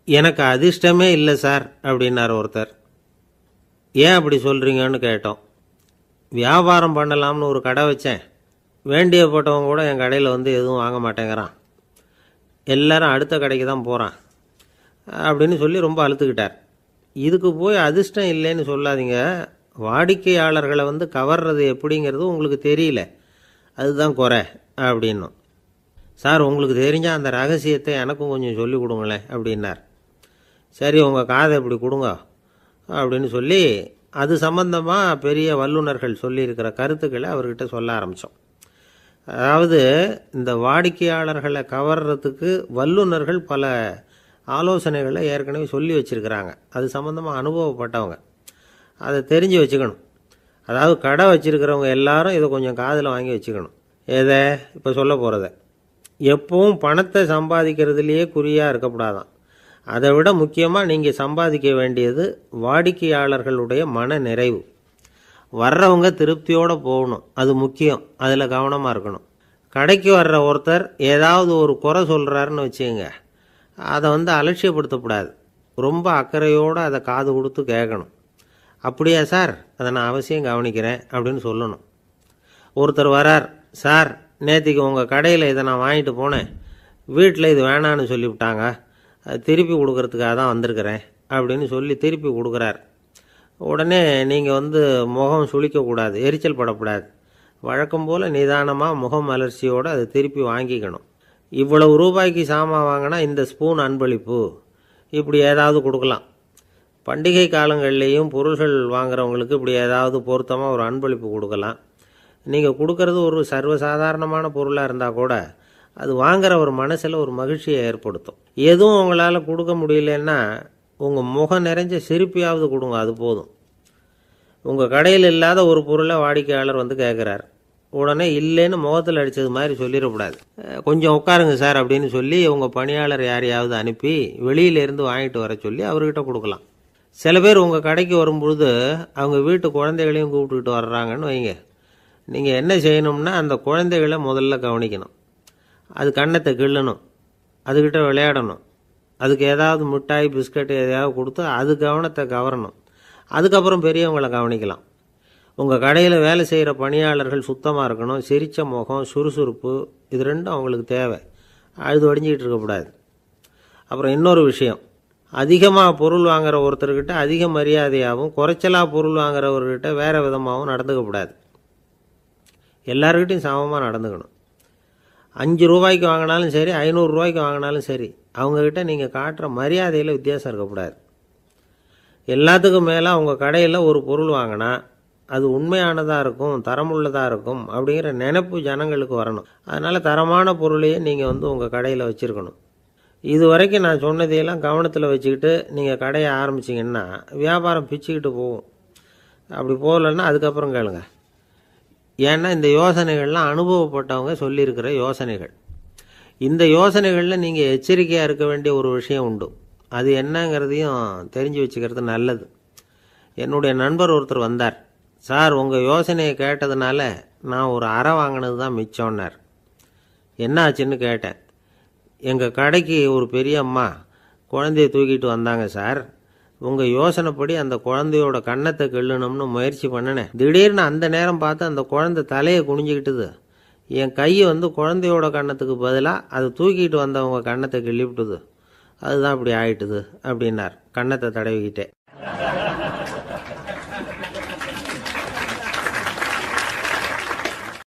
எனக்கு அதிர்ஷ்டமே இல்லை சார் அப்படின்னார் ஒருத்தர் ஏன் அப்படி சொல்கிறீங்கன்னு கேட்டோம் வியாபாரம் பண்ணலாம்னு ஒரு கடை வச்சேன் வேண்டியப்பட்டவங்க கூட என் கடையில் வந்து எதுவும் வாங்க மாட்டேங்கிறான் எல்லாரும் அடுத்த கடைக்கு தான் போகிறான் அப்படின்னு சொல்லி ரொம்ப அழுத்துக்கிட்டார் இதுக்கு போய் அதிர்ஷ்டம் இல்லைன்னு சொல்லாதீங்க வாடிக்கையாளர்களை வந்து கவர்றது எப்படிங்கிறது உங்களுக்கு தெரியல அதுதான் குறை அப்படின்னும் சார் உங்களுக்கு தெரிஞ்ச அந்த ரகசியத்தை எனக்கும் கொஞ்சம் சொல்லி கொடுங்களேன் அப்படின்னார் சரி உங்கள் காதை இப்படி கொடுங்க அப்படின்னு சொல்லி அது சம்பந்தமாக பெரிய வல்லுநர்கள் சொல்லியிருக்கிற கருத்துக்களை அவர்கிட்ட சொல்ல ஆரம்பித்தோம் அதாவது இந்த வாடிக்கையாளர்களை கவர்றதுக்கு வல்லுநர்கள் பல ஆலோசனைகளை ஏற்கனவே சொல்லி வச்சுருக்கிறாங்க அது சம்மந்தமாக அனுபவப்பட்டவங்க அதை தெரிஞ்சு வச்சுக்கணும் அதாவது கடை வச்சுருக்கிறவங்க எல்லாரும் இதை கொஞ்சம் காதில் வாங்கி வச்சுக்கணும் எதை இப்போ சொல்ல போகிறத எப்பவும் பணத்தை சம்பாதிக்கிறதுலையே குறியாக இருக்கக்கூடாதான் அதை விட முக்கியமாக நீங்கள் சம்பாதிக்க வேண்டியது வாடிக்கையாளர்களுடைய மன நிறைவு வர்றவங்க திருப்தியோடு போகணும் அது முக்கியம் அதில் கவனமாக இருக்கணும் கடைக்கு வர்ற ஒருத்தர் ஏதாவது ஒரு குறை சொல்கிறாருன்னு வச்சுங்க அதை வந்து அலட்சியப்படுத்தக்கூடாது ரொம்ப அக்கறையோடு அதை காது கொடுத்து கேட்கணும் அப்படியா சார் அதை நான் அவசியம் கவனிக்கிறேன் அப்படின்னு சொல்லணும் ஒருத்தர் வரார் சார் நேற்றுக்கு உங்கள் கடையில் இதை நான் வாங்கிட்டு போனேன் வீட்டில் இது வேணான்னு சொல்லிவிட்டாங்க அது திருப்பி கொடுக்கறதுக்காக தான் வந்திருக்கிறேன் அப்படின்னு சொல்லி திருப்பி கொடுக்குறார் உடனே நீங்கள் வந்து முகம் சுளிக்கக்கூடாது எரிச்சல் படக்கூடாது வழக்கம் போல் நிதானமாக முகம் மலர்ச்சியோடு அதை திருப்பி வாங்கிக்கணும் இவ்வளவு ரூபாய்க்கு சாமான் வாங்கினா இந்த ஸ்பூன் அன்பளிப்பு இப்படி ஏதாவது கொடுக்கலாம் பண்டிகை காலங்கள்லேயும் பொருள்கள் வாங்குறவங்களுக்கு இப்படி ஏதாவது பொருத்தமாக ஒரு அன்பளிப்பு கொடுக்கலாம் நீங்கள் கொடுக்கறது ஒரு சர்வசாதாரணமான பொருளாக இருந்தால் கூட அது வாங்குற ஒரு மனசில் ஒரு மகிழ்ச்சியை ஏற்படுத்தும் எதுவும் உங்களால் கொடுக்க முடியலன்னா உங்கள் முகம் நிறைஞ்ச சிரிப்பியாவது கொடுங்க அது போதும் உங்கள் கடையில் இல்லாத ஒரு பொருளை வாடிக்கையாளர் வந்து கேட்குறார் உடனே இல்லைன்னு முகத்தில் அடித்தது மாதிரி சொல்லிடக்கூடாது அஹ் கொஞ்சம் உட்காருங்க சார் அப்படின்னு சொல்லி உங்கள் பணியாளர் யாரையாவது அனுப்பி வெளியிலேருந்து வாங்கிட்டு வர சொல்லி அவர்கிட்ட கொடுக்கலாம் சில பேர் உங்கள் கடைக்கு வரும்பொழுது அவங்க வீட்டு குழந்தைகளையும் கூப்பிட்டுக்கிட்டு வர்றாங்கன்னு வைங்க நீங்கள் என்ன செய்யணும்னா அந்த குழந்தைகளை முதல்ல கவனிக்கணும் அது கன்னத்தை கிள்ளணும் அதுக்கிட்ட விளையாடணும் அதுக்கு ஏதாவது மிட்டாய் பிஸ்கட் எதையாவது கொடுத்து அது கவனத்தை கவரணும் அதுக்கப்புறம் பெரியவங்களை கவனிக்கலாம் உங்கள் கடையில் வேலை செய்கிற பணியாளர்கள் சுத்தமாக இருக்கணும் சிரித்த முகம் சுறுசுறுப்பு இது ரெண்டும் அவங்களுக்கு தேவை அழுது வடிஞ்சிக்கிட்டு இருக்கக்கூடாது அப்புறம் இன்னொரு விஷயம் அதிகமாக பொருள் வாங்குற ஒருத்தர்கிட்ட அதிக மரியாதையாகவும் குறைச்சலாக பொருள் வாங்குறவர்கிட்ட வேறு விதமாகவும் நடந்துக்கக்கூடாது எல்லாருக்கிட்டையும் சமமாக நடந்துக்கணும் அஞ்சு ரூபாய்க்கு வாங்கினாலும் சரி ஐநூறு ரூபாய்க்கு வாங்கினாலும் சரி அவங்கக்கிட்ட நீங்கள் காட்டுற மரியாதையில் வித்தியாசம் இருக்கக்கூடாது எல்லாத்துக்கும் மேலே உங்கள் கடையில் ஒரு பொருள் வாங்கினா அது உண்மையானதாக இருக்கும் தரமுள்ளதாக இருக்கும் அப்படிங்கிற நினைப்பு ஜனங்களுக்கு வரணும் அதனால் தரமான பொருளையே நீங்கள் வந்து உங்கள் கடையில் வச்சுருக்கணும் இது வரைக்கும் நான் சொன்னதையெல்லாம் கவனத்தில் வச்சுக்கிட்டு நீங்கள் கடையை ஆரம்பிச்சிங்கன்னா வியாபாரம் பிச்சுக்கிட்டு போகும் அப்படி போகலன்னா அதுக்கப்புறம் கேளுங்க ஏன்னா இந்த யோசனைகள்லாம் அனுபவப்பட்டவங்க சொல்லியிருக்கிற யோசனைகள் இந்த யோசனைகளில் நீங்கள் எச்சரிக்கையாக இருக்க வேண்டிய ஒரு விஷயம் உண்டு அது என்னங்கிறதையும் தெரிஞ்சு வச்சுக்கிறது நல்லது என்னுடைய நண்பர் ஒருத்தர் வந்தார் சார் உங்கள் யோசனையை கேட்டதுனால நான் ஒரு அறை வாங்கினது தான் மிச்சம்னார் என்ன ஆச்சுன்னு கேட்டேன் எங்கள் கடைக்கு ஒரு பெரிய அம்மா குழந்தைய தூக்கிட்டு வந்தாங்க சார் உங்கள் யோசனைப்படி அந்த குழந்தையோட கன்னத்தை கிள்ளணும்னு முயற்சி பண்ணினேன் திடீர்னு அந்த நேரம் பார்த்து அந்த குழந்தை தலையை குனிஞ்சிக்கிட்டுது என் கையை வந்து குழந்தையோட கன்னத்துக்கு பதிலாக அதை தூக்கிட்டு வந்தவங்க கன்னத்தை கிள்ளி விட்டுது அதுதான் இப்படி ஆயிட்டுது அப்படின்னார் கன்னத்தை தடவிக்கிட்டே